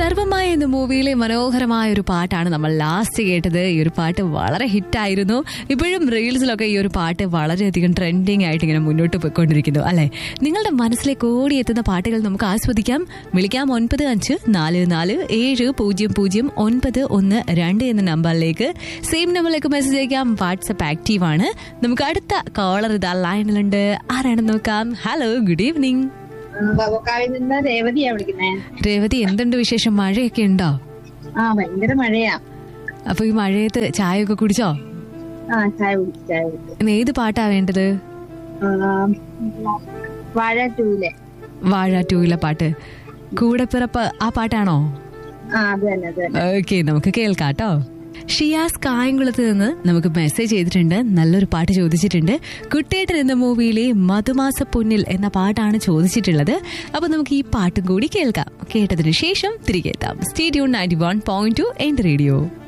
സർവമായ എന്ന മൂവിയിലെ മനോഹരമായ ഒരു പാട്ടാണ് നമ്മൾ ലാസ്റ്റ് കേട്ടത് ഈ ഒരു പാട്ട് വളരെ ഹിറ്റായിരുന്നു ഇപ്പോഴും റീൽസിലൊക്കെ ഈ ഒരു പാട്ട് വളരെയധികം ട്രെൻഡിങ് ആയിട്ട് ഇങ്ങനെ മുന്നോട്ട് പോയിക്കൊണ്ടിരിക്കുന്നു അല്ലെ നിങ്ങളുടെ മനസ്സിലേക്ക് ഓടിയെത്തുന്ന പാട്ടുകൾ നമുക്ക് ആസ്വദിക്കാം വിളിക്കാം ഒൻപത് അഞ്ച് നാല് നാല് ഏഴ് പൂജ്യം പൂജ്യം ഒൻപത് ഒന്ന് രണ്ട് എന്ന നമ്പറിലേക്ക് സെയിം നമ്പറിലേക്ക് മെസ്സേജ് അയക്കാം വാട്സപ്പ് ആക്റ്റീവ് ആണ് നമുക്ക് അടുത്ത കോളർ ഇതാ ലൈനിലുണ്ട് ആരാണെന്ന് നോക്കാം ഹലോ ഗുഡ് ഈവനിങ് ബബക്കാവിൽ നിന്ന് രേവതിയാ വിളിക്കുന്നേ രേവതി എന്തുണ്ട് വിശേഷം മഴയൊക്കെ ഉണ്ടോ ആ ഭയങ്കര മഴയാ അപ്പൊ ഈ മഴയത്ത് ചായയൊക്കെ കുടിച്ചോ ആ ചായ കുടിച്ചു ചായ കുടിച്ചു ഇന്ന് ഏത് പാട്ടാ വേണ്ടത് ആ, വാഴ ടൂലെ വാഴ ടൂയിലെ പാട്ട് കൂടെപ്പിറപ്പ് ആ പാട്ടാണോ ആ അത് തന്നെ അത് തന്നെ ഓക്കെ നമുക്ക് കേൾക്കാട്ടോ ഷിയാസ് കായംകുളത്ത് നിന്ന് നമുക്ക് മെസ്സേജ് ചെയ്തിട്ടുണ്ട് നല്ലൊരു പാട്ട് ചോദിച്ചിട്ടുണ്ട് കുട്ടേട്ടൻ എന്ന മൂവിയിലെ മധുമാസ പൊന്നിൽ എന്ന പാട്ടാണ് ചോദിച്ചിട്ടുള്ളത് അപ്പൊ നമുക്ക് ഈ പാട്ടും കൂടി കേൾക്കാം കേട്ടതിന് ശേഷം തിരികെ എത്താം സ്റ്റേഡിയോ നയൻറ്റി വൺ പോയിന്റ് ടു എൻ റേഡിയോ